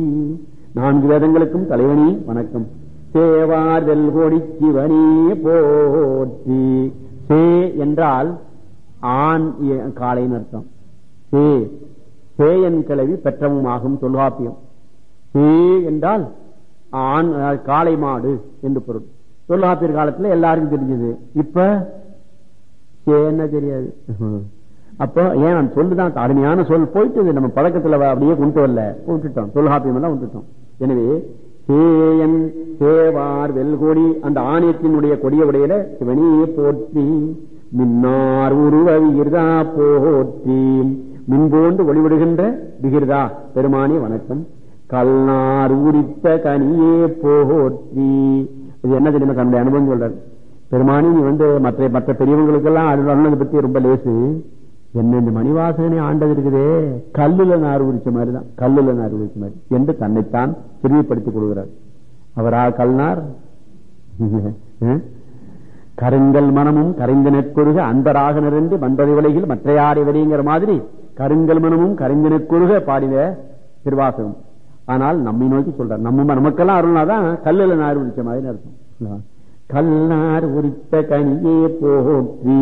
நான்கு வேதங்களுக்கும் தலைவனே வணக்கம் சேவார்தல் கோடி சிவனே போற்றி சே என்றால் ஆண் எ- காளைன்னு அர்த்தம் சே சேயன் கிளவி பெற்றவும் ஆகும் தொல்காப்பியம் சே என்றால் ஆண் அதாவது காளை மாடு என்று பொருள் தொல்காப்பியர் காலத்துல எல்லாருக்கும் தெரிஞ்சது இப்ப சேன்னா தெரியாது அப்போ ஏன் நான் சொல்லுதான் அருமையான சொல் போயிட்டு நம்ம பழக்கத்துல வ- அப்படியே கொண்டு வரல விட்டுட்டோம் தொல்காப்பியம் எல்லாம் விட்டுட்டோம் எனவே சேயன் சேவார் வெல்கொடி அந்த ஆணையத்தினுடைய கொடிய உடையில சிவனியே போற்றி மின்னார் உருவ விகிர்தா போற்றி மின்போன்று ஒளிவிடுகின்ற விகிர்தா பெருமானே வணக்கம் கல்நார் உரித்த கனியே போற்றி இது என்ன தெரியுமா தன்னுடைய அனுபவம் சொல்றாரு பெருமானி நீ வந்து மற்ற மற்ற பெரியவங்களுக்கெல்லாம் அருள் அருளதை பத்தி ரொம்ப லேசு என்ன இந்த மணிவாசகனை ஆண்டது இருக்குதே கல்லுல நார் உரிச்ச மாதிரி தான் கல்லுல நார் உரிச்ச மாதிரி என்று தன்னைத்தான் பிரிவுபடுத்திக் கொள்கிறார் அவரா கல்னார் அஹ்? கருங்கல் மனமும் கரைந்த நெற்கொருக அன்பராக நிறைந்து வன்பதை விலையில் மற்றையாரை விலைங்கிற மாதிரி கருங்கல் மனமும் கரைந்த நெற்கொருக பாடின திருவாசகம் ஆனால் நம்மை நோக்கி சொல்றார் நம்ம நமக்கெல்லாம் அருள்னாதான் கல்லுல நார் உரிச்ச மாதிரி அர்த்தம் கல்லார் உரித்த கனியே போற்றி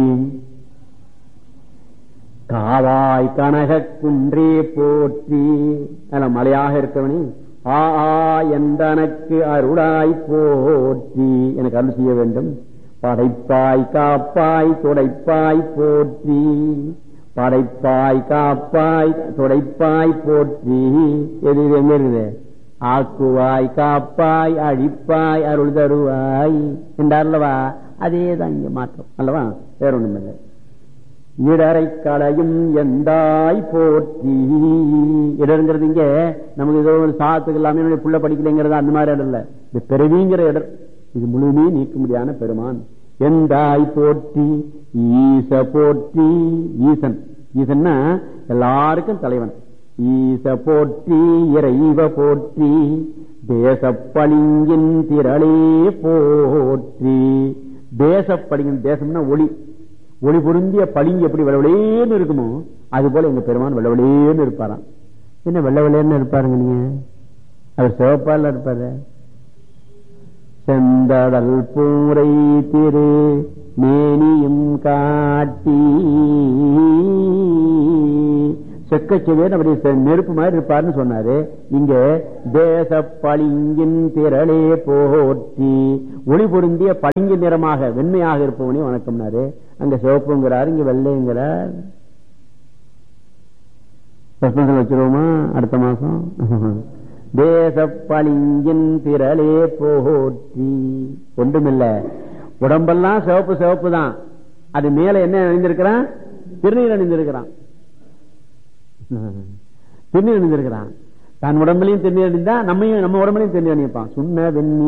காவாய் கனக குன்றே போற்றி அதில் மலையாக இருக்கவனே ஆ ஆ என்றனக்கு அருளாய் போற்றி எனக்கு அருள் செய்ய வேண்டும் படைப்பாய் காப்பாய் துடைப்பாய் போற்றி படைப்பாய் காப்பாய் துடைப்பாய் போற்றி எது இது எங்க இருக்குது ஆக்குவாய் காப்பாய் அழிப்பாய் அருள் தருவாய் என்றார்லவா அதேதான் இங்க மாற்றம் அல்லவா வேற ஒண்ணும் இல்லை இடரை களையும் எந்தாய் போற்றி இடருங்கிறது இங்க நமக்கு ஏதோ ஒரு சாத்துக்கு எல்லாமே என்னுடைய புள்ள படிக்கலைங்கிறது அந்த மாதிரி இடம் இல்ல இது பிறவிங்கிற இடம் இது முழுமே நீக்க முடியாத பெருமான் எந்தாய் போற்றி ஈச போற்றி ஈசன் ஈசன்னா எல்லாருக்கும் தலைவன் ஈச போற்றி இறைவ போற்றி தேசப்பளிங்கின் திரளே போற்றி தேசப்பளிங்கின் தேசம்னா ஒளி ஒளி பொருந்திய பளிங்கு எப்படி வெள்ளவெளேன்னு இருக்குமோ அது போல எங்க பெருமான் வெள்ளவெளேன்னு இருப்பாராம் என்ன வெள்ளவெளேன்னு இருப்பாருங்க நீங்க அவர் சிவப்பால இருப்பாரு செந்தடல் பூரை திரு மேனியும் காட்டி செக்கச்செவேன் அப்படி செ- நெருப்பு மாதிரி இருப்பாருன்னு சொன்னாரு இங்க தேச பளிங்கின் திரளே போற்றி ஒளி பொருந்திய பளிங்கு நிறமாக வெண்மையாக இருப்பவனே வணக்கம்னாரு அங்க சிவப்புங்கிறார் இங்க வெள்ளைங்கிறார் சஸ்பென்ஷன் வச்சிருவோமா அடுத்த மாசம் தேச பளிங்கின் திரளே போற்றி ஒன்றுமில்ல உடம்பெல்லாம் சிவப்பு சிவப்பு தான் அது மேல என்ன அணிந்திருக்கிறான் திருநீர் அணிந்திருக்கிறான் திருநீர் அணிந்திருக்கிறான் தன் உடம்புலையும் திருநீர் அணிந்தா நம்மையும் நம்ம உடம்புலையும் திருநீர் அணிப்பான் சுண்ண வெண்ணி